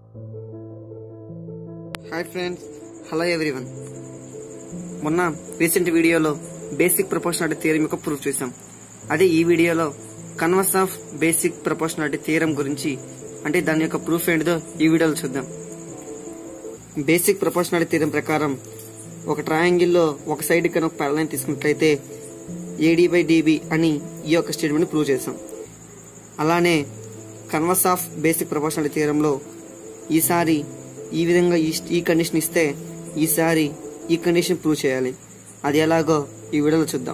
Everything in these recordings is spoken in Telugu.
హాయ్ ఫ్రెండ్స్ హలో ఎవ్రీవన్ మొన్న రీసెంట్ వీడియోలో బేసిక్ ప్రపోర్షనాలిటీ థియరం యొక్క ప్రూఫ్ చూసాం అదే ఈ వీడియోలో converse of basic proportionality theorem గురించి అంటే దాని యొక్క ప్రూఫ్ ఏంటిదో ఈ వీడియోలో చూద్దాం బేసిక్ ప్రపోర్షనాలిటీ థియరం ప్రకారం ఒక ట్రయాంగిల్లో ఒక సైడ్ కనుక ప్యారలైన్ తీసుకున్నట్లయితే ఏడీ బై డిబి అని ఈ యొక్క స్టేట్మెంట్ ప్రూవ్ చేసాం అలానే కన్వర్స్ ఆఫ్ బేసిక్ ప్రపోర్షనాలిటీ థియరంలో ఈసారి ఈ విధంగా ఈ ఈ కండిషన్ ఇస్తే ఈసారి ఈ కండిషన్ ప్రూవ్ చేయాలి అది ఎలాగో ఈ వీడియోలో చూద్దాం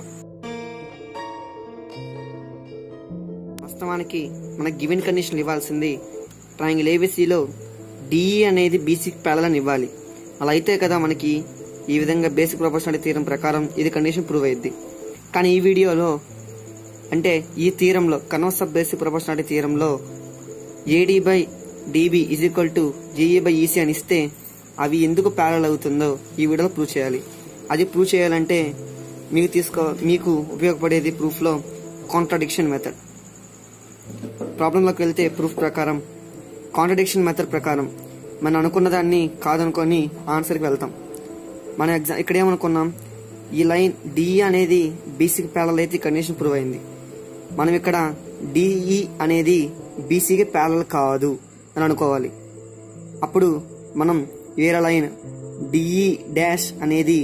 వాస్తవానికి మనకి గివెన్ కండిషన్ ఇవ్వాల్సింది ట్రయాంగిల్ ఏబిసిలో డిఈ అనేది బీసీకి ప్యారలన్ ఇవ్వాలి అలా అయితే కదా మనకి ఈ విధంగా బేసిక్ ప్రపోర్షనాలిటీ థీరం ప్రకారం ఇది కండిషన్ ప్రూవ్ అయ్యింది కానీ ఈ వీడియోలో అంటే ఈ తీరంలో కన్వర్స్ ఆఫ్ బేసిక్ ప్రపోర్షనాలిటీ తీరంలో AD by DB is equal to AE by EC అని ఇస్తే అవి ఎందుకు ప్యారల్ అవుతుందో ఈ వీడియోలో ప్రూవ్ చేయాలి అది ప్రూవ్ చేయాలంటే మీకు తీసుకో మీకు ఉపయోగపడేది ప్రూఫ్లో కాంట్రడిక్షన్ మెథడ్ ప్రాబ్లంలోకి వెళ్తే ప్రూఫ్ ప్రకారం కాంట్రడిక్షన్ మెథడ్ ప్రకారం మనం అనుకున్న దాన్ని కాదనుకొని ఆన్సర్కి వెళ్తాం మన ఎగ్జామ్ ఇక్కడ ఏమనుకున్నాం ఈ లైన్ డి అనేది బీసీకి ప్యారల్ అయితే కండిషన్ ప్రూవ్ అయింది మనం ఇక్కడ డిఈ అనేది బీసీకి ప్యారల్ కాదు అని అనుకోవాలి అప్పుడు మనం వేరే లైన్ డిఈ డాష్ అనేది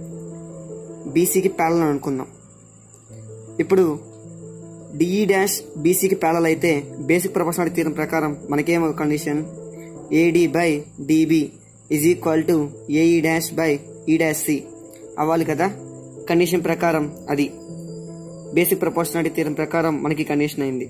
బీసీకి ప్యారల్ అని అనుకుందాం ఇప్పుడు డిఈ డాష్ బీసీకి ప్యారల్ అయితే బేసిక్ ప్రపోర్షనాలిటీ థీరం ప్రకారం మనకేమో condition AD by DB is equal to AE dash by E dash C అవ్వాలి కదా కండిషన్ ప్రకారం అది బేసిక్ ప్రపోర్షనాలిటీ థీరం ప్రకారం మనకి కండిషన్ అయింది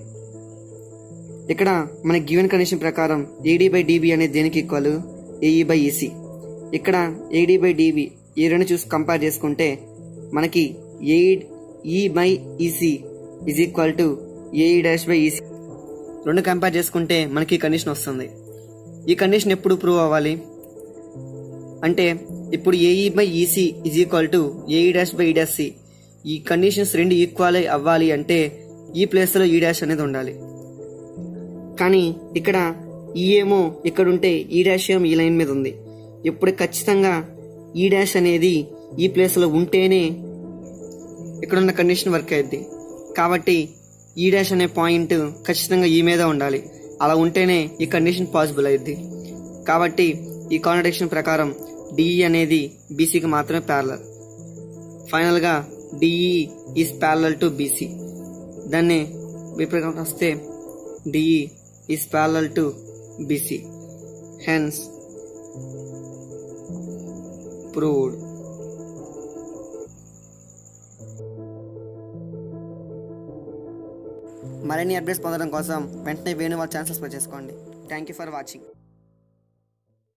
ఇక్కడ మన గివెన్ కండిషన్ ప్రకారం ఏడీ బై డిబి అనేది దేనికి ఈక్వల్ ఏఈ బై ఈసీ ఇక్కడ ఏడీ బై డిబి ఈ రెండు చూసి కంపేర్ చేసుకుంటే మనకి A E by EC is equal to AE dash by EC రెండు కంపేర్ చేసుకుంటే మనకి కండిషన్ వస్తుంది ఈ కండిషన్ ఎప్పుడు ప్రూవ్ అవ్వాలి అంటే ఇప్పుడు AE by EC is equal to AE dash by E dash C ఈ కండిషన్స్ రెండు ఈక్వల్ అవ్వాలి అంటే ఈ ప్లేస్లో ఈ డాష్ అనేది ఉండాలి కానీ ఇక్కడ ఈ ఏమో ఇక్కడ ఉంటే ఈ డాష్ ఏమో ఈ లైన్ మీద ఉంది ఇప్పుడు ఖచ్చితంగా ఈ డాష్ అనేది ఈ ప్లేస్లో ఉంటేనే ఇక్కడ ఉన్న కండిషన్ వర్క్ అయ్యింది కాబట్టి ఈ డాష్ అనే పాయింట్ ఖచ్చితంగా ఈ మీద ఉండాలి అలా ఉంటేనే ఈ కండిషన్ పాసిబుల్ అయ్యింది కాబట్టి ఈ కాంట్రడిక్షన్ ప్రకారం డిఈ అనేది బీసీకి మాత్రమే ప్యారలల్ ఫైనల్గా DE is parallel to BC దాన్ని విపరీతం వస్తే DE is parallel to BC hence proved మరిన్ని అప్డేట్స్ పొందడం కోసం వెంటనే వేణు వాళ్ళ ఛానల్ సబ్స్క్రైబ్ చేసుకోండి థ్యాంక్ యూ ఫర్ వాచింగ్